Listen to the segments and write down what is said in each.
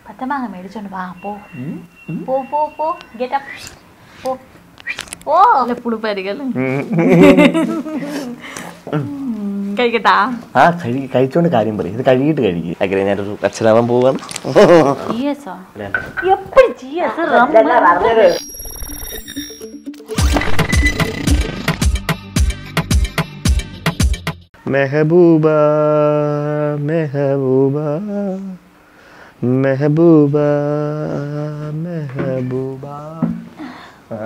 പച്ചമാങ്ങ മേടിച്ചോണ്ട് വാ പോ പോ പോ പോ ഗെറ്റ് അപ്പ് പോ പോ അല്ല പുളിപ്പായിരിക്കും കഴിക്കട്ടാ ആ കഴി കഴിച്ചോണ്ട് കാര്യം പറയും ഇത് കഴുകിയിട്ട് കഴുകി അങ്ങനെ ഞാനൊരു അച്ഛനാവാൻ പോവാണ് ജിയസോ എപ്പോഴും ജിയസ് റമ്മ മെഹബൂബ മെഹബൂബ മെഹബൂബ മെഹബൂബ ആ.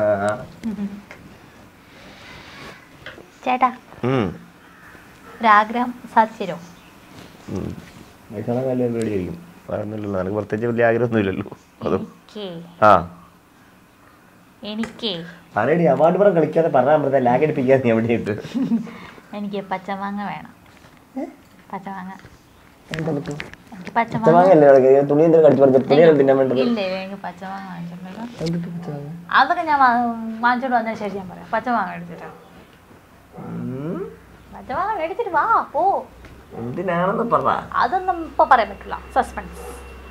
ചേട്ടാ ഉം. ഒരാഗ്രഹം സാധിച്ചോ ഉം. വയസ്സാണ് നല്ല പരിപാടിയായിരിക്കും പറഞ്ഞല്ലോ എനിക്ക് പ്രത്യേകിച്ച് വലിയ ആഗ്രഹമൊന്നുമില്ലല്ലോ അതും എനിക്ക് ആ എനിക്ക് പറയടി അവാർഡ് പുറം കളിക്കാതെ പറഞ്ഞാൽ മൃത ലാഗ് അടിപ്പിക്കാതെ നീ എവിടെ ഇട്ട് എനിക്ക് പച്ചമാങ്ങ വേണം പച്ചമാങ്ങ എനിക്ക് പച്ചമാങ്ങ പച്ചമാങ്ങല്ലേ കിടക്കുക? തുണി എന്തെങ്കിലും കടിച്ചു പറഞ്ഞ തുണിയാണ് തിന്നാൻ വേണ്ടത് ഇല്ല എനിക്ക് പച്ചമാങ്ങ വാങ്ങിച്ചിട്ടുണ്ടല്ലോ അതൊക്കെ ഞാൻ വാ- വാങ്ങിച്ചോണ്ട് വന്നതിന് ശേഷം ഞാൻ പറയാം പച്ചമാങ്ങ മേടിച്ചിട്ടോ ഉം. പച്ചമാങ്ങ മേടിച്ചിട്ട് വാ പോ എന്തിനാണെന്ന് പറ അതൊന്നും ഇപ്പൊ പറയാൻ പറ്റില്ല സസ്പെൻസ്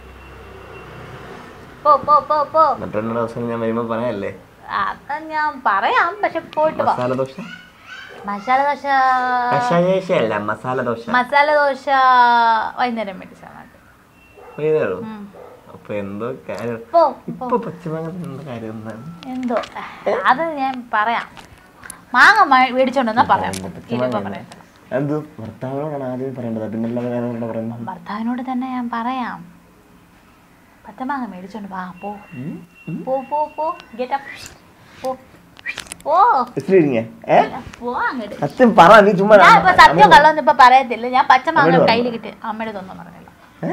പോ പോ പോ പോ മറ്റൊരു ദിവസം ഞാൻ വരുമ്പോ പറയാല്ലേ അത് ഞാൻ പറയാം പക്ഷെ പോയിട്ട് വാ മസാല ദോശ മസാല ദോശ കഷായല്ല മസാല ദോശ മസാല ദോശ വൈകുന്നേരം മേടിച്ചാൽ മതി ഇതേയുള്ളൂ. ഉം. അപ്പൊ എന്തോ കാര്യം പോ ഇപ്പൊ പച്ചമാങ്ങ എന്തോ കാര്യം എന്താണ് എന്തോ അത് ഞാൻ പറയാം മാങ്ങ മ- മേടിച്ചോണ്ടെന്നാ പറയാം പച്ചമാങ്ങ ഇനിയിപ്പോ പറയാം എന്ത് ഭർത്താവിനോടാണ് ആദ്യം പറയേണ്ടത് പിന്നെ അല്ലാതെ വേറെ ആരോടാ പറയുന്നത് ഭർത്താവിനോട് തന്നെ ഞാൻ പറയാം പച്ചമാങ്ങ മേടിച്ചോണ്ട് വാ പോ ഉം? പോ പോ പോ ഗെറ്റ് അപ്പ് പോ പോ ഇച്ചിരി ഇരിങ്ങ. ഏ പോ അങ്ങോട്ട് സത്യം പറ നീ ചുമ്മാ ഞാൻ ഇപ്പൊ സത്യം കള്ളൊന്നും ഇപ്പൊ പറയത്തില്ല ഞാൻ പച്ചമാങ്ങ അമ്മയോട് കയ്യിൽ കിട്ടി അമ്മയുടെ ഒന്നും പറഞ്ഞില്ല ഏ?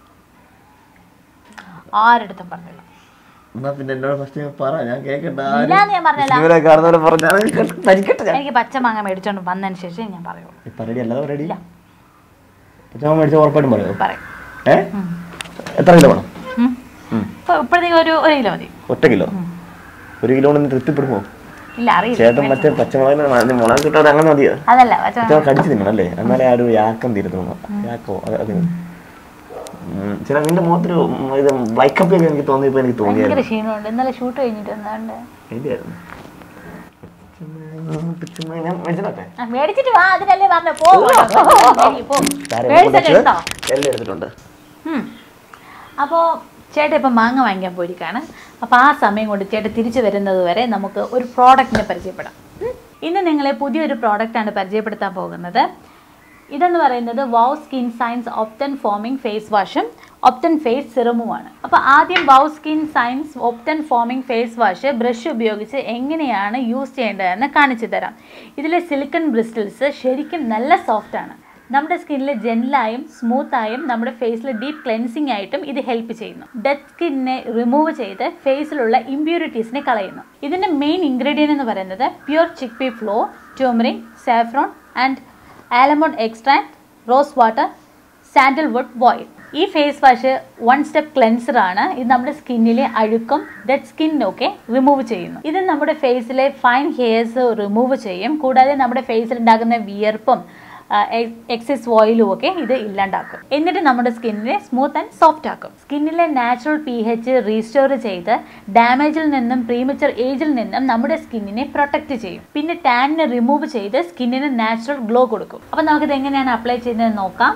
ആരെടുത്തും പറഞ്ഞില്ല എന്നാ പിന്നെ എന്നോട് ഫസ്റ്റ് പറ ഞാൻ കേക്കട്ടെ ഇല്ലാന്ന് ഞാൻ പറഞ്ഞില്ല ഇവരെ കാണുന്നവരെ പറഞ്ഞാൽ ഭരിക്കട്ടെ ഞാൻ എനിക്ക് പച്ചമാങ്ങ മേടിച്ചോണ്ട് വന്നതിന് ശേഷം ഞാൻ പറയുള്ളൂ ഇപ്പൊ റെഡി അല്ലാതെ റെഡി ഇല്ല. പച്ചമാങ്ങ മേടിച്ച ഉറപ്പായിട്ടും പറയോ പറയും ഏ എത്ര കിലോ വേണം ഉം. ഉം. ഇപ്പൊ ഇപ്പോഴത്തേക്ക് ഒരു ഒരു കിലോ മതി ഒറ്റ കിലോ ഒരു കിലോ കൊണ്ട് തൃപ്തിപ്പെടുമോ ഇല്ല അറിയില്ല ചേട്ടൻ മറ്റേ പച്ചമുളകിന് മുളക് കിട്ടാതെ അങ്ങനെ മതിയോ അതല്ല പച്ചമാങ്ങ പച്ചമുളക് കടിച്ചു തിന്നണം അല്ലേ എന്നാലേ ആ ഒരു യാക്കം തീരത്തുള്ളൂ യാക്കോ അത് അത് ഉം. ചില നിന്റെ മുഖത്തൊരു ഉം, ഇത് വൈക്കപ്പൊക്കെ എനിക്ക് തോന്നിയപ്പോ എനിക്ക് ഭയങ്കര തോന്നിയായിരുന്നു ക്ഷീണമുണ്ട് ഇന്നലെ ഷൂട്ട് കഴിഞ്ഞിട്ട് എന്താണ്ട് അതിന്റെയായിരുന്നു. പച്ചമുളക്, പച്ചമുളക് ഞാൻ മേടിച്ചിട്ടെ ആ, മേടിച്ചിട്ട് വാ അതിനല്ലേ പറഞ്ഞ പോ ശരി, പോ. കാര്യം മേടിച്ചിട്ടുണ്ടോ എല്ലാം എടുത്തിട്ടുണ്ട് ഉം. അപ്പോൾ ചേട്ടൻ ഇപ്പം മാങ്ങ വാങ്ങിക്കാൻ പോയിരിക്കുകയാണ് അപ്പോൾ ആ സമയം കൊണ്ട് ചേട്ടൻ തിരിച്ചു വരുന്നത് വരെ നമുക്ക് ഒരു പ്രോഡക്റ്റിനെ പരിചയപ്പെടാം ഉം. ഇന്ന് നിങ്ങളെ പുതിയൊരു പ്രോഡക്റ്റാണ് പരിചയപ്പെടുത്താൻ പോകുന്നത് ഇതെന്ന് പറയുന്നത് wow skin science ubtan foaming face വാഷും ഒപ്റ്റൻ ഫേസ് സിറമുമാണ് അപ്പോൾ ആദ്യം wow skin science ubtan foaming face wash brush ഉപയോഗിച്ച് എങ്ങനെയാണ് യൂസ് ചെയ്യേണ്ടതെന്ന് കാണിച്ചു തരാം ഇതിലെ സിലിക്കൺ ബ്രിസ്റ്റൽസ് ശരിക്കും നല്ല സോഫ്റ്റ് ആണ് നമ്മുടെ സ്കിന്നിൽ ജെന്റിലായും സ്മൂത്തായും നമ്മുടെ ഫേസിൽ ഡീപ്പ് ക്ലെൻസിങ് ആയിട്ടും ഇത് ഹെൽപ്പ് ചെയ്യുന്നു ഡെഡ് സ്കിന്നിനെ റിമൂവ് ചെയ്ത് ഫേസിലുള്ള ഇമ്പ്യൂരിറ്റീസിനെ കളയുന്നു ഇതിന്റെ മെയിൻ ഇൻഗ്രീഡിയൻ്റ് എന്ന് പറയുന്നത് pure chickpea flour turmeric saffron and almond extract rose water sandalwood oil ഈ face wash one step cleanser ആണ് ഇത് നമ്മുടെ സ്കിന്നിലെ അഴുക്കും ഡെഡ് സ്കിന്നൊക്കെ റിമൂവ് ചെയ്യുന്നു ഇത് നമ്മുടെ ഫേസിലെ ഫൈൻ ഹെയർസ് റിമൂവ് ചെയ്യും കൂടാതെ നമ്മുടെ ഫേസിൽ ഉണ്ടാകുന്ന വിയർപ്പും എക്സസ് ഓയിലും ഒക്കെ ഇത് ഇല്ലാണ്ടാക്കും എന്നിട്ട് നമ്മുടെ സ്കിന്നിനെ സ്മൂത്ത് ആൻഡ് സോഫ്റ്റ് ആക്കും സ്കിന്നിലെ നാച്ചുറൽ പി എച്ച് റീസ്റ്റോർ ചെയ്ത് ഡാമേജിൽ നിന്നും പ്രീമച്ചർ ഏജിൽ നിന്നും നമ്മുടെ സ്കിന്നിനെ പ്രൊട്ടക്റ്റ് ചെയ്യും പിന്നെ ടാനിനെ റിമൂവ് ചെയ്ത് സ്കിന്നിന് നാച്ചുറൽ ഗ്ലോ കൊടുക്കും അപ്പം നമുക്കിത് എങ്ങനെയാണ് അപ്ലൈ ചെയ്യുന്നത് നോക്കാം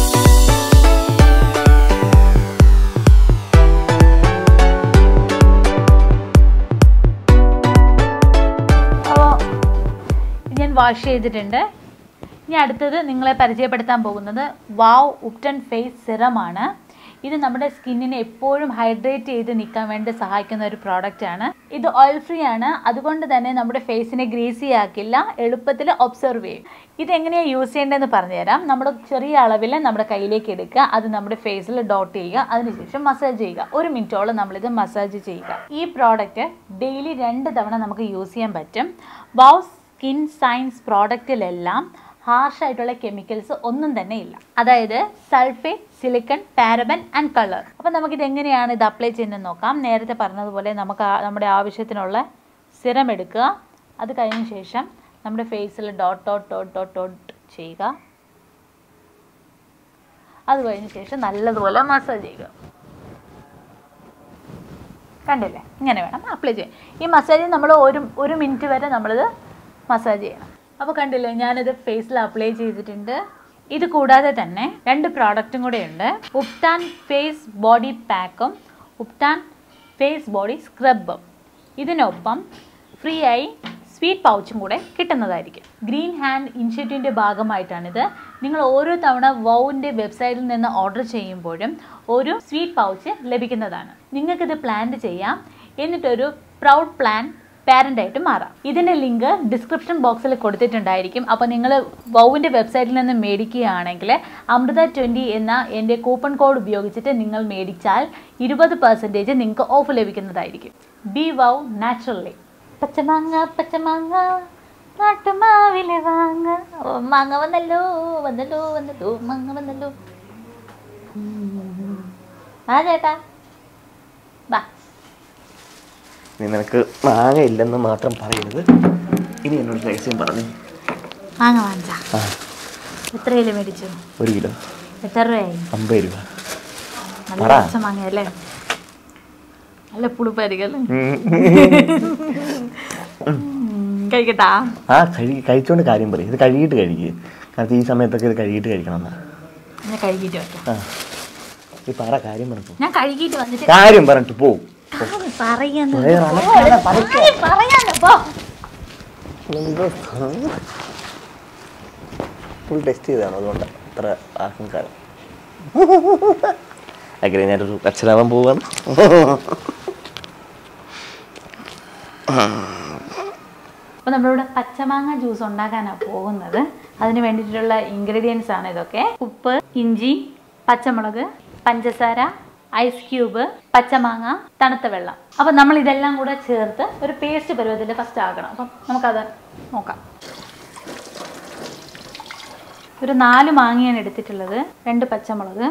അപ്പോൾ ഞാൻ വാഷ് ചെയ്തിട്ടുണ്ട് ഇനി അടുത്തത് നിങ്ങളെ പരിചയപ്പെടുത്താൻ പോകുന്നത് വാവ് ഉപ്റ്റൺ ഫേസ് സിറമാണ് ഇത് നമ്മുടെ സ്കിന്നിനെ എപ്പോഴും ഹൈഡ്രേറ്റ് ചെയ്ത് നിൽക്കാൻ വേണ്ടി സഹായിക്കുന്ന ഒരു പ്രോഡക്റ്റ് ആണ് ഇത് ഓയിൽ ഫ്രീ ആണ് അതുകൊണ്ട് തന്നെ നമ്മുടെ ഫേസിനെ ഗ്രീസി ആക്കില്ല എളുപ്പത്തിൽ ഒബ്സർവ് ചെയ്യും ഇത് എങ്ങനെയാണ് യൂസ് ചെയ്യേണ്ടതെന്ന് പറഞ്ഞുതരാം നമ്മുടെ ചെറിയ അളവിൽ നമ്മുടെ കയ്യിലേക്ക് എടുക്കുക അത് നമ്മുടെ ഫേസിൽ ഡോട്ട് ചെയ്യുക അതിനുശേഷം മസാജ് ചെയ്യുക ഒരു മിനിറ്റോളം നമ്മളിത് മസാജ് ചെയ്യുക ഈ പ്രോഡക്റ്റ് ഡെയിലി രണ്ട് തവണ നമുക്ക് യൂസ് ചെയ്യാൻ പറ്റും വൗ സ്കിൻ സയൻസ് പ്രോഡക്റ്റിലെല്ലാം ഹാർഷ് ആയിട്ടുള്ള കെമിക്കൽസ് ഒന്നും തന്നെ ഇല്ല അതായത് sulphate silicone paraben and colour അപ്പോൾ നമുക്കിത് എങ്ങനെയാണ് ഇത് അപ്ലൈ ചെയ്യുന്നത് നോക്കാം നേരത്തെ പറഞ്ഞതുപോലെ നമുക്ക് ആ- നമ്മുടെ ആവശ്യത്തിനുള്ള സിറം എടുക്കുക അത് കഴിഞ്ഞ ശേഷം നമ്മുടെ ഫേസിൽ dot dot dot dot dot ചെയ്യുക അത് കഴിഞ്ഞ ശേഷം നല്ലതുപോലെ മസാജ് ചെയ്യുക കണ്ടില്ലേ ഇങ്ങനെ വേണം അപ്ലൈ ചെയ്യാൻ ഈ മസാജ് നമ്മൾ ഒരു ഒരു മിനിറ്റ് വരെ നമ്മളിത് മസാജ് ചെയ്യണം അപ്പോൾ കണ്ടില്ലേ ഞാനിത് ഫേസിൽ അപ്ലൈ ചെയ്തിട്ടുണ്ട് ഇത് കൂടാതെ തന്നെ രണ്ട് പ്രോഡക്റ്റും കൂടെ ഉണ്ട് ഉപ്താൻ ഫേസ് ബോഡി പാക്കും ഉപ്താൻ ഫേസ് ബോഡി സ്ക്രബും ഇതിനൊപ്പം ഫ്രീ ആയി സ്വീറ്റ് പൗച്ചും കൂടെ കിട്ടുന്നതായിരിക്കും ഗ്രീൻ ഹാൻഡ് ഇനിഷ്യേറ്റീവിൻ്റെ ഭാഗമായിട്ടാണിത് നിങ്ങൾ ഓരോ തവണ വൗവിൻ്റെ വെബ്സൈറ്റിൽ നിന്ന് ഓർഡർ ചെയ്യുമ്പോഴും ഒരു സ്വീറ്റ് പൗച്ച് ലഭിക്കുന്നതാണ് നിങ്ങൾക്കിത് പ്ലാൻ ചെയ്യാം എന്നിട്ടൊരു പ്രൗഡ് പ്ലാൻ പാരൻ്റ് ആയിട്ട് മാറാം ഇതിൻ്റെ ലിങ്ക് ഡിസ്ക്രിപ്ഷൻ ബോക്സിൽ കൊടുത്തിട്ടുണ്ടായിരിക്കും അപ്പോൾ നിങ്ങൾ വൗവിൻ്റെ വെബ്സൈറ്റിൽ നിന്ന് മേടിക്കുകയാണെങ്കിൽ അമൃത ട്വൻറ്റി എന്ന എൻ്റെ കൂപ്പൺ കോഡ് ഉപയോഗിച്ചിട്ട് നിങ്ങൾ മേടിച്ചാൽ ഇരുപത് പെർസെൻറ്റേജ് നിങ്ങൾക്ക് ഓഫ് ലഭിക്കുന്നതായിരിക്കും ബി വൗ നാച്ചുറലി പച്ചമാങ്ങ പച്ചമാങ്ങ നാട്ടുമാവിലെ വാങ്ങ ഓ മാങ്ങ വന്നല്ലോ വന്നല്ലോ വന്നല്ലോ മാങ്ങ വന്നല്ലോ ഉം. ആ ചേട്ടാ വാ നീ നിനക്ക് മാങ്ങ ഇല്ലെന്ന് മാത്രം പറയരുത് ഇനി എന്നോട് രഹസ്യം പറഞ്ഞു മാങ്ങ വാങ്ങിച്ചാ ആ എത്ര കിലോ മേടിച്ചു ഒരു കിലോ എത്ര രൂപയായി അമ്പത് രൂപ നല്ല പറ. പച്ച മാങ്ങയല്ലേ നല്ല പുളിപ്പായിരിക്കും അല്ലേ ഉം, കഴിക്കട്ടാ ആ കഴി കഴിച്ചോണ്ട് കാര്യം പറയും ഇത് കഴുകിയിട്ട് കഴിക്കുക കാരണം ഈ സമയത്തൊക്കെ ഇത് കഴുകിയിട്ട് കഴിക്കണം എന്നാ ഞാൻ കഴുകിയിട്ട് വെക്കാം ആ ഈ പറ കാര്യം പറഞ്ഞു ഞാൻ കഴുകിയിട്ട് വന്നിട്ട് കാര്യം പറഞ്ഞിട്ട് പോവും പറയുന്നു കുറേ നടക്കാതെ പതുക്കെ. പറയാന്ന് പോ ഫുൾ ടെസ്റ്റ് ചെയ്തതാണ് അതുകൊണ്ട് അത്ര അഹങ്കാരം അങ്ങനെ ഞാനൊരു അച്ഛനാവാൻ പോവാണ് അപ്പോൾ നമ്മളിവിടെ പച്ചമാങ്ങ ജ്യൂസ് ഉണ്ടാക്കാനാണ് പോകുന്നത് അതിന് വേണ്ടിയിട്ടുള്ള ഇൻഗ്രീഡിയൻസ് ആണ് ഇതൊക്കെ ഉപ്പ് ഇഞ്ചി പച്ചമുളക് പഞ്ചസാര ഐസ് ക്യൂബ് പച്ചമാങ്ങ തണുത്ത വെള്ളം അപ്പം നമ്മൾ ഇതെല്ലാം കൂടെ ചേർത്ത് ഒരു പേസ്റ്റ് പരുവത്തിൽ ഫസ്റ്റ് ആക്കണം അപ്പം നമുക്കത് നോക്കാം ഒരു നാല് മാങ്ങയാണ് എടുത്തിട്ടുള്ളത് രണ്ട് പച്ചമുളക്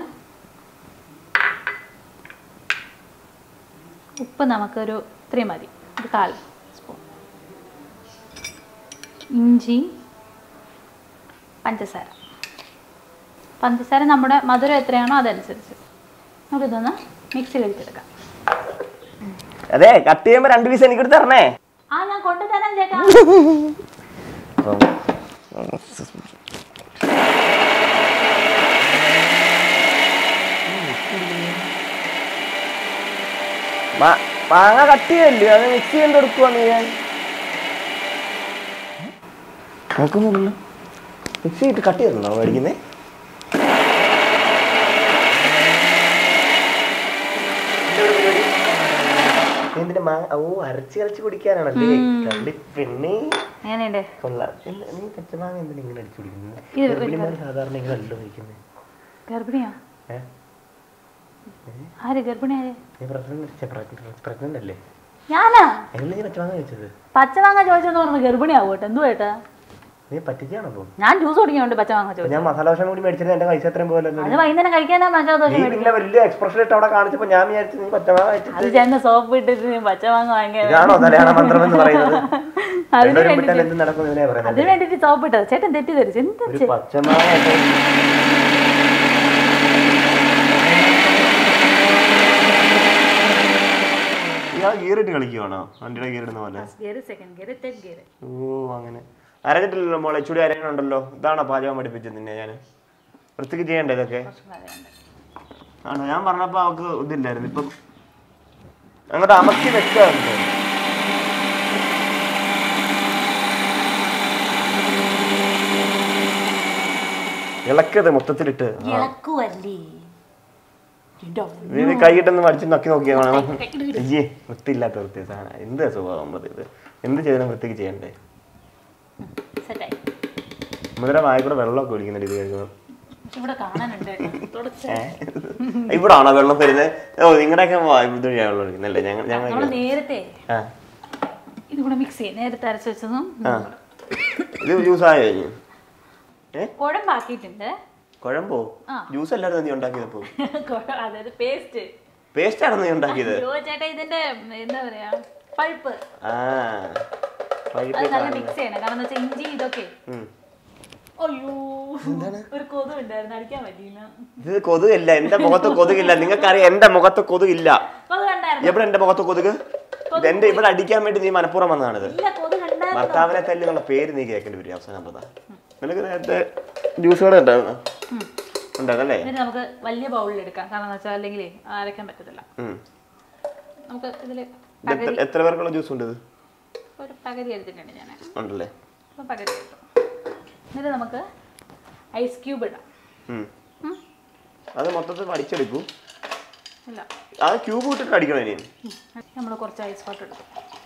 ഉപ്പ് നമുക്കൊരു ഇത്രയും മതി ഒരു കാൽ സ്പൂൺ ഇഞ്ചി പഞ്ചസാര പഞ്ചസാര നമ്മുടെ മധുരം എത്രയാണോ അതനുസരിച്ച് നമുക്കിതൊന്ന് മിക്സിയിൽ അടിച്ചെടുക്കാം അതെ കട്ട് ചെയ്യുമ്പോ രണ്ട് പീസ് എനിക്ക് എടുത്ത് തരണേ ആ ഞാൻ കൊണ്ടുതരാം ചേട്ടാ മാ- മാങ്ങ കട്ട് ചെയ്യല്ലേ അത് മിക്സ് ചെയ്ത് കൊടുക്കുവാന്ന് ഞാൻ നോക്കുന്നില്ലല്ലോ മിക്സ് ചെയ്തിട്ട് കട്ട് ചെയ്തിട്ടുണ്ടോ മേടിക്കുന്നേ എന്തിനാ മാങ്ങ ഓ അരച്ച് അരച്ച് കുടിക്കാനാണല്ലേ കണ്ടി പെണ്ണേ എങ്ങനെയുണ്ട് കൊള്ളാം എന്ത് നീ പച്ചമാങ്ങ എന്തിനാ ഇങ്ങനെ അടിച്ചു കുടിക്കുന്നത് ഇത് ഒരു ഗർഭിണിമാര് സാധാരണ ഇങ്ങനെ അല്ലോ കഴിക്കുന്നത് ഗർഭിണിയോ ഏഹ് ആര് ഗർഭിണിയാര് നീ പ്രഗ്നന്റ് പ്രഗ്നന്റ് അല്ലേ ഞാനാ എങ്ങനെ നീ പച്ചമാങ്ങ കഴിച്ചത് പച്ചമാങ്ങ ചോദിച്ചെന്ന് പറഞ്ഞ് ഗർഭിണിയാവും കേട്ടോ എന്തു ഏട്ടാ നീ പറ്റിച്ചാണോ അപ്പൊ ഞാൻ ജ്യൂസ് കുടിക്കുന്നുണ്ട് പച്ചമാങ്ങ ചോദിച്ചു ഞാൻ മസാല ദോശ കൂടി മേടിച്ചത് എന്റെ പൈസ എത്രയും പോലെ അത് വൈകുന്നേരം കഴിക്കാനാ മസാല ദോശ നീ മേടിക്കും പിന്നെ വലിയ എക്സ്പ്രഷൻ ഇട്ട് അവിടെ കാണിച്ചപ്പോ ഞാൻ വിചാരിച്ചു നീ പച്ചമാങ്ങ അത് കഴിച്ചിട്ട് ചെന്ന് സോപ്പ് ഇട്ടിട്ട് നീ പച്ചമാങ്ങ വാങ്ങിയ ഇതാണോ കല്യാണ മന്ത്രം എന്ന് പറയുന്നത് അതിന് രണ്ടുപേരും വേണ്ടിട്ട് വിട്ടാൽ എന്ത് നടക്കും ഇതിനെ അതിന് പറയുന്നത് വേണ്ടിട്ട് സോപ്പ് ഇട്ടത് ചേട്ടൻ തെറ്റിദ്ധരിച്ചു എന്താ ഒരു ചെ- പച്ചമാങ്ങ ഒക്കെ- ഇയാൾ ഗീറിട്ട് കളിക്കുവാണോ വണ്ടിയുടെ ഗീറിടുന്ന പോലെ gear second gear third gear ഓ അങ്ങനെ അരഞ്ഞിട്ടില്ലല്ലോ മോളെ ചുടി അരയണുണ്ടല്ലോ ഇതാണോ പാചകം പഠിപ്പിച്ചത് നിന്നെ ഞാൻ വൃത്തിക്ക് ചെയ്യണ്ടേ ഇതൊക്കെ ആണോ ഞാൻ പറഞ്ഞപ്പോ അവക്ക് ഇതില്ലായിരുന്നു ഇപ്പം അങ്ങോട്ട് അമർത്തി വെക്കാറുണ്ട് ഇളക്കത് മൊത്തത്തിലിട്ട് ആ. ഇളക്കുവല്ലേ ഇണ്ടോ? നീ കൈയിട്ടൊന്ന് മടിച്ച് നക്കി നോക്കിയാണ് അയ്യേ വൃത്തിയില്ലാത്ത വൃത്തി സാധനം എന്ത് സ്വഭാവം അത് ഇത് എന്ത് ചെയ്താലും വൃത്തിക്ക് ചെയ്യണ്ടേ സെറ്റായി മുതല വായ കൂടെ വെള്ളമൊക്കെ ഒഴിക്കുന്നുണ്ട് ഇത് കഴിക്കുമ്പോൾ പക്ഷെ ഇവിടെ കാണാനുണ്ട് കേട്ടോ. തുടച്ച് ഇവിടെ ആണോ വെള്ളം വരുന്നത് ഓ നിങ്ങളുടെയൊക്കെ ഇത് വെള്ളം ഒഴിക്കുന്നല്ലേ ഞങ്ങൾ ഞങ്ങൾ നമ്മള് നേരത്തെ ആ ഇത് കൂടെ മിക്സ് ചെയ്യും നേരത്തെ അരച്ച് വെച്ചതും ആ ഇത് ജ്യൂസ് ആയോ കഴിഞ്ഞു ഏ കുഴമ്പാക്കിയിട്ടുണ്ട് കുഴമ്പോ ആ. ജ്യൂസ് അല്ലായിരുന്നു നീ ഉണ്ടാക്കിയതപ്പോ കുഴ- അതായത് പേസ്റ്റ് പേസ്റ്റ് ആണോ നീ ഉണ്ടാക്കിയത് ചേട്ടാ ഇതിന്റെ എന്താ പറയാ പഴുപ്പ് ആ വൈകിട്ട് അത് നല്ല മിക്സ് ചെയ്യണം കാരണം എന്താ വെച്ചാൽ ഇഞ്ചി ഇതൊക്കെ ഉം. അയ്യോ ഒരു കൊതു ഉണ്ടായിരുന്നു അടിക്കാൻ പറ്റിയില്ല ഇത് കൊതുകില്ല എന്റെ മുഖത്ത് കൊതുകില്ല നിങ്ങൾക്കറിയാം എന്റെ മുഖത്ത് കൊതുകില്ല കൊതു കണ്ടായിരുന്നു എവിടെ എന്റെ മുഖത്ത് കൊതുക് ഇത് എന്റെ ഇവിടെ അടിക്കാൻ വേണ്ടി നീ മനഃപൂർവ്വം വന്നതാണിത് ഇല്ല കൊതു കണ്ട ഭർത്താവിനെ തല്ലി എന്നുള്ള പേര് നീ കേൾക്കേണ്ടി വരും അവസാനം പതാ നിനക്ക് നേരത്തെ ജ്യൂസ് കൂടെ ഉണ്ടായിരുന്നു ഉണ്ടായിരുന്നല്ലേ എന്നിട്ട് നമുക്ക് വലിയ ബൗളിൽ എടുക്കാം കാരണം എന്ന് വെച്ചാൽ അല്ലെങ്കിൽ അരയ്ക്കാൻ പറ്റത്തില്ല ഉം. നമുക്ക് ഇതിൽ ഇത് എത്ര- എത്ര പേർക്കുള്ള ജ്യൂസ് ഉണ്ട് ഇത് ഒരു പകുതി എടുത്തിട്ടുണ്ട് ഞാൻ ഉണ്ടല്ലേ അപ്പം പകുതി എടുത്തു എന്നിട്ട് നമുക്ക് ഐസ് ക്യൂബ് ഇടാം ഉം. ഉം. അത് മൊത്തത്തിൽ അടിച്ചെടുക്കൂ ഇല്ല അത് ക്യൂബ് ഇട്ടിട്ട് അടിക്കണം ഇനി നമ്മൾ കുറച്ച് ഐസ് വാട്ടർ എടുത്തു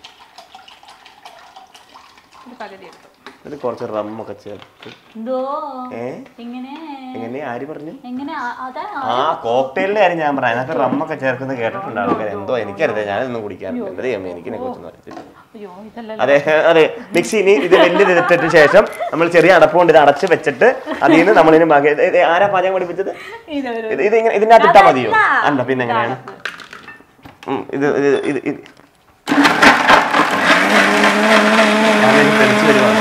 ഒരു പകുതി എടുത്തു എന്നിട്ട് കുറച്ച് റമ്മൊക്കെ ചേർത്ത് എന്തോ ഏ ഇങ്ങനെ എങ്ങനെ ആര് പറഞ്ഞു എങ്ങനെ ആ- അതാ ആ കോക്ടെയിലിന്റെ കാര്യം ഞാൻ പറയാം അതിനകത്ത് റമ്മൊക്കെ ചേർക്കുന്നത് കേട്ടിട്ടുണ്ട് ആൾക്കാർ എന്തോ എനിക്കറിയാം ഞാനൊന്നും കുടിക്കാറില്ല എന്തേ അമ്മ എനിക്കിനെ കുറിച്ചൊന്നും അറിയത്തില്ല അയ്യോ ഇതല്ല അതെ അതെ മിക്സി ഇനി ഇത് വലിയത് എടുത്തിട്ട് ശേഷം നമ്മൾ ചെറിയ അടപ്പ് കൊണ്ട് ഇത് അടച്ച് വെച്ചിട്ട് അതിൽ നിന്ന് നമ്മളിന് ബാക്കി ഇത് ഇത് ആരാ പാചകം പഠിപ്പിച്ചത് ഇതൊരു ഇത് ഇത് ഇങ്ങനെ ഇതിന്റെ അകത്ത് ഇട്ടാ മതിയോ അല്ല പിന്നെ എങ്ങനെയാണ് ഉം, ഇത് ഇത് ഇത് ഇത് അതൊരു തെളിച്ച് വരുവാണ്.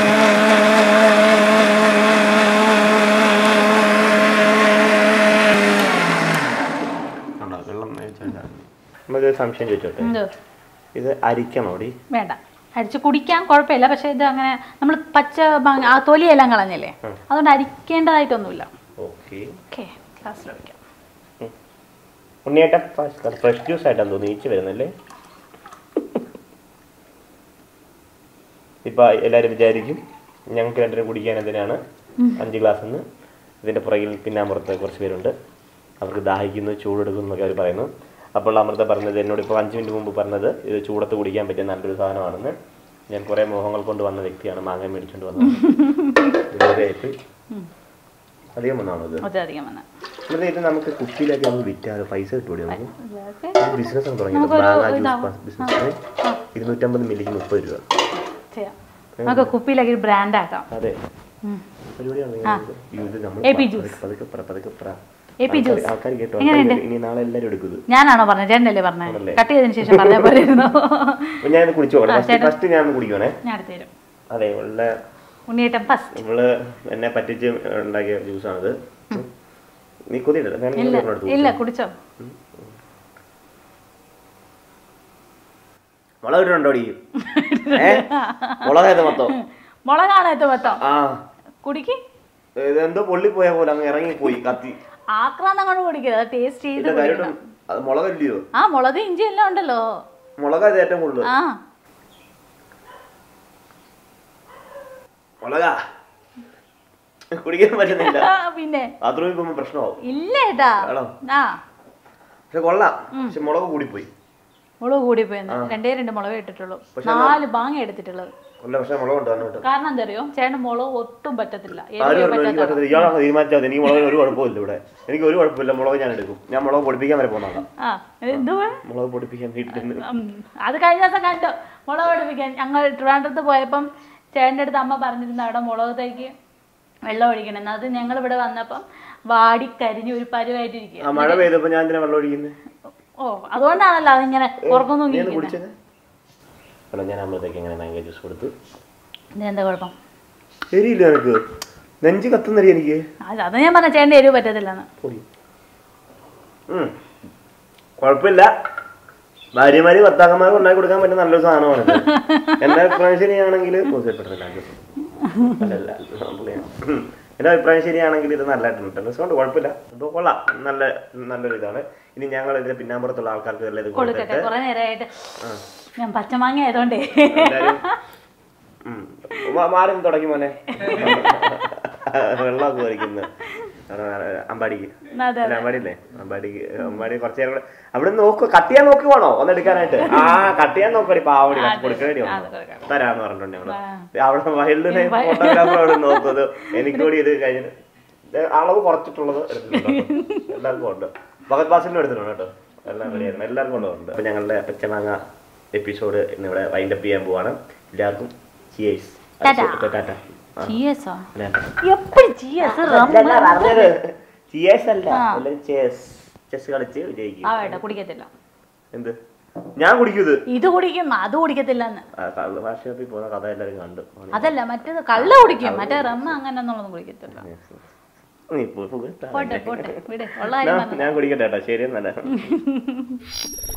കണ്ടോ, വെള്ളം ഒഴിച്ചോണ്ടാ. നമുക്ക് ഒരു സംശയം ചോദിച്ചോട്ടെ എന്തോ ഇത് അരിക്കണോടി വേണ്ട അരിച്ച് കുടിക്കാൻ കുഴപ്പമില്ല പക്ഷെ ഇത് അങ്ങനെ നമ്മൾ പച്ച മാങ്ങ ആ തൊലിയെല്ലാം കളഞ്ഞല്ലേ അതുകൊണ്ട് അരിക്കേണ്ടതായിട്ടൊന്നുമില്ല ഓക്കെ ഓക്കെ ഗ്ലാസ്സിൽ ഒഴിക്കാം ഉണ്ണിയേട്ട ഫ്രഷ് ജ്യൂസ് ആയിട്ടാണ് തോന്നുന്നു ഈച്ച് വരുന്നല്ലേ ഇപ്പൊ എല്ലാരും വിചാരിക്കും ഞങ്ങൾക്ക് രണ്ടിനും കുടിക്കാൻ എന്തിനാണ് അഞ്ച് ഗ്ലാസ് എന്ന് ഇതിന്റെ പുറകിൽ പിന്നാമ്പുറത്ത് കുറച്ച് പേരുണ്ട് അവർക്ക് ദാഹിക്കുന്നു ചൂടെടുക്കുന്നു എന്നൊക്കെ അവർ പറയുന്നു അപ്പോൾ അമൃത പറഞ്ഞത് എന്നോട് ഇപ്പോൾ അഞ്ച് മിനിറ്റ് മുമ്പ് പറഞ്ഞത് ഇത് ചൂടത്ത് കുടിക്കാൻ പറ്റിയ നല്ലൊരു സാധനമാണെന്ന് ഞാൻ കുറേ മോഹങ്ങൾ കൊണ്ട് വന്ന വ്യക്തിയാണ് മാങ്ങ മേടിച്ചുകൊണ്ട് വന്നത് ഇതുവരെ ആയിട്ട് അധികം വന്നാണോ ഇത് അത് അധികം വന്ന് എന്നിട്ട് ഇത് നമുക്ക് കുപ്പിയിലൊക്കെ നമുക്ക് വിറ്റാലോ പൈസ കിട്ടുമോ നമുക്ക് ഇതൊക്കെ ബിസിനസ് ആണ് തുടങ്ങിയത് നമുക്കൊരു മാങ്ങ ഇതാവും. ജ്യൂസ് ബിസിനസ് ഇരുന്നൂറ്റമ്പത് മില്ലിക്ക് മുപ്പത് രൂപ ചെയ്യാം നമുക്ക് കുപ്പിയിലേക്ക് ബ്രാൻഡ് ആക്കാം അതെ ഉം. പരിപാടിയാണ് ആ. ഇത് നമ്മൾ AP juice. പതുക്കെ പറ പതുക്കെ പറ AP juice. ആൾക്കാർ കേട്ടോ എങ്ങനെയുണ്ട്? ആൾക്കാര് ഇനി നാളെ എല്ലാവരും എടുക്കുന്നത് ഞാനാണോ പറഞ്ഞത് ചേട്ടനല്ലേ പറഞ്ഞത് ആണല്ലേ? കട്ട് ചെയ്തതിന് ശേഷം പറഞ്ഞ പോലെ ഇരുന്നു അപ്പൊ ഞാൻ കുടിച്ചു നോക്കട്ടെ ആ, ഫസ്റ്റ് ചേട്ടൻ. ഫസ്റ്റ് ഞാൻ കുടിക്കുവാണേ ഞാൻ അടുത്ത് തരും അതെ ഇവളുടെ ഉണ്ണിയേട്ടൻ ഫസ്റ്റ് ഇവള് എന്നെ പറ്റിച്ച് ഉണ്ടാക്കിയ ജ്യൂസാണിത് നീ കൊതിയിടല്ലേ ഞാൻ ഇല്ല ഇങ്ങോട്ട് എടുത്ത് ഇല്ല കുടിച്ചോ. കുടിച്ചോ മുളക് ഇട്ടുണ്ടോടി ഏ മുളകേത് മൊത്തം മുളകാണ് ഏറ്റവും മൊത്തം ആ കുടിക്ക് ഇതെന്തോ പൊള്ളിപ്പോയ പോലെ അങ്ങ് ഇറങ്ങിപ്പോയി കത്തി ആക്രാന്തം കൊണ്ട് കുടിക്കരുത് അത് ടേസ്റ്റ് ചെയ്ത് ഇതിന്റെ കുടിക്കണം കാര്യമായിട്ടും അത് മുളകല്ലയോ ആ മുളക് ഇഞ്ചി എല്ലാം ഉണ്ടല്ലോ മുളകാ ഇത് ഏറ്റവും കൂടുതൽ ആ മുളകാ കുടിക്കാൻ പറ്റുന്നില്ല ആ, പിന്നെ ബാത്റൂമിൽ പോകുമ്പോൾ പ്രശ്നമാവും ഇല്ല ഏട്ടാ ആണോ? ആ പക്ഷെ കൊള്ളാം പക്ഷെ മുളക് കൂടിപ്പോയി മുളക് കൂടിപ്പോയെന്ന് രണ്ടേ രണ്ട് മുളക് ഇട്ടിട്ടുള്ളൂ പക്ഷെ നാല് മാങ്ങ എടുത്തിട്ടുള്ളത് കൊല്ല പക്ഷെ മുളക് ഉണ്ട് കേട്ടോ കാരണം എന്താ അറിയോ ചേട്ടൻ മുളക് ഒട്ടും പറ്റത്തില്ല ആര് എരിവേ പറഞ്ഞു എനിക്ക് പറ്റാത്ത പറ്റത്തില്ല ഇയാളാണ് തീരുമാനിച്ചാൽ മതി. എനിക്ക് മുളകിന് ഒരു കുഴപ്പമില്ല ഇവിടെ എനിക്ക് ഒരു കുഴപ്പമില്ല മുളക് ഞാൻ എടുക്കും ഞാൻ മുളക് പൊടിപ്പിക്കാൻ വരെ പോകുന്നതാണ് ആ എന്തുവാ മുളക് പൊടിപ്പിക്കാൻ വീട്ടിൽ നിന്ന് ഉം, അത് കഴിഞ്ഞ ദിവസം കണ്ടു മുളക് പൊടിപ്പിക്കാൻ ഞങ്ങൾ ട്രിവാൻഡ്രത്ത് പോയപ്പം ചേട്ടൻ്റെ അടുത്ത് അമ്മ പറഞ്ഞിരുന്നു അവിടെ മുളക് തൈക്ക് വെള്ളം ഒഴിക്കണമെന്ന് അത് ഞങ്ങൾ ഇവിടെ വന്നപ്പം വാടി കരിഞ്ഞ് ഒരു ആ പരുവായിട്ടിരിക്കുക മഴ പെയ്തപ്പോ ഞാൻ എന്തിനാ വെള്ളം ഒഴിക്കുന്നത് ഓ അതുകൊണ്ടാണല്ലോ അതിങ്ങനെ പുറത്തൊന്നും നീ ഒന്ന് ഇരിക്കുന്നത് കുടിച്ചത് അല്ല ഞാൻ അമ്മത്തേക്ക് എങ്ങനെ മാംഗോ ജ്യൂസ് കൊടുത്തു എന്താ കുഴപ്പം ശരിയില്ല എനിക്ക് നെഞ്ച് കത്തുന്നറി എനിക്ക് അത് അത് ഞാൻ പറഞ്ഞ ചേട്ടൻ്റെ എരിവ് പറ്റത്തില്ലെന്ന് പൊടി ഉം. കുഴപ്പമില്ല ഭാര്യമാര് ഭർത്താക്കന്മാർക്ക് ഉണ്ടാക്കി കൊടുക്കാൻ പറ്റുന്ന നല്ലൊരു സാധനമാണ് എന്റെ അഭിപ്രായം ശരിയാണെങ്കിൽ അല്ലല്ല, പുള്ളിയാണ്. ഉം. എന്റെ അഭിപ്രായം ശരിയാണെങ്കിൽ ഇത് നല്ലതായിട്ടുണ്ട് ഡിസ്കൗണ്ട് കുഴപ്പമില്ല ഇത് കൊള്ളാം നല്ല നല്ലൊരു ഇതാണ് ഇനി ഞങ്ങൾ ഇതിന്റെ പിന്നാമ്പുറത്തുള്ള ആൾക്കാർക്ക് എല്ലാം ഇത് കൊടുക്കട്ടെ കൊടുത്തിട്ട് കുറെ നേരമായിട്ട് ഞാൻ പച്ചമാങ്ങ ആയതുകൊണ്ടേ എല്ലാരും ഉം. മാ- മാറി നിന്ന് തുടങ്ങി മോനെ വെള്ളമൊക്കെ വരയ്ക്കുന്നു അമ്പാടിക്ക് അതെ അല്ല അമ്പാടിയില്ലേ അമ്പാടിക്ക് അമ്പാടി കുറച്ച് നേരം കൂടെ അവിടെ നോക്ക് കട്ട് ചെയ്യാൻ നോക്കി വേണോ ഒന്ന് എടുക്കാനായിട്ട് ആ കട്ട് ചെയ്യാൻ നോക്കടി പാവടി കട്ട് കൊടുക്കേണ്ടി അത് വന്നു കൊടുക്കാം. തരാന്ന് പറഞ്ഞിട്ടുണ്ട് ഞങ്ങള് അവിടെ വൈൽഡ് ലൈഫ് ഫോട്ടോഗ്രാഫർ അവിടെ നോക്കുന്നത് എനിക്ക് കൂടി ഇത് കഴിഞ്ഞിട്ട് ഇത് അളവ് കുറച്ചിട്ടുള്ളത് എടുത്തിട്ടുണ്ട് കേട്ടോ. എല്ലാവർക്കും ഉണ്ട് ഭഗത് ബാസിലും എടുത്തിട്ടുണ്ട് കേട്ടോ എല്ലാം റെഡിയായിരുന്നു എല്ലാവർക്കും ഉള്ളതുണ്ട് അപ്പൊ ഞങ്ങളുടെ പച്ചമാങ്ങ എപ്പിസോഡ് ഇന്നിവിടെ വൈൻഡപ്പ് ചെയ്യാൻ പോവാണ് എല്ലാവർക്കും ചിയേഴ്സ് ടാറ്റാ. ടാറ്റ ചീയസോ അല്ല. എപ്പോഴും ചീയസ് അതല്ല പറഞ്ഞത് ചിയേഴ്സ് അല്ല എല്ലാവരും ചെസ് ചെസ് കളിച്ച് വിജയിക്കും ആ വേണ്ട കുടിക്കത്തില്ല എന്ത് ഞാൻ കുടിക്കും ഇത് ഇത് കുടിക്കും അത് കുടിക്കത്തില്ലെന്ന് ആ, കള്ള് ഭാഷ ഷോപ്പിൽ പോകുന്ന കഥ എല്ലാവരും കണ്ടു അതല്ല മറ്റേത് കള്ള കുടിക്കും മറ്റേ റമ്മ അങ്ങനെ എന്നുള്ളതൊന്നും കുടിക്കത്തില്ല നീ പോ, പോ, കേട്ടോ. പോട്ടെ പോട്ടെ വിട് ഉള്ള കാര്യം ഞാൻ- പറഞ്ഞതാ. ഞാൻ കുടിക്കട്ടെ കേട്ടോ ശരി എന്നല്ല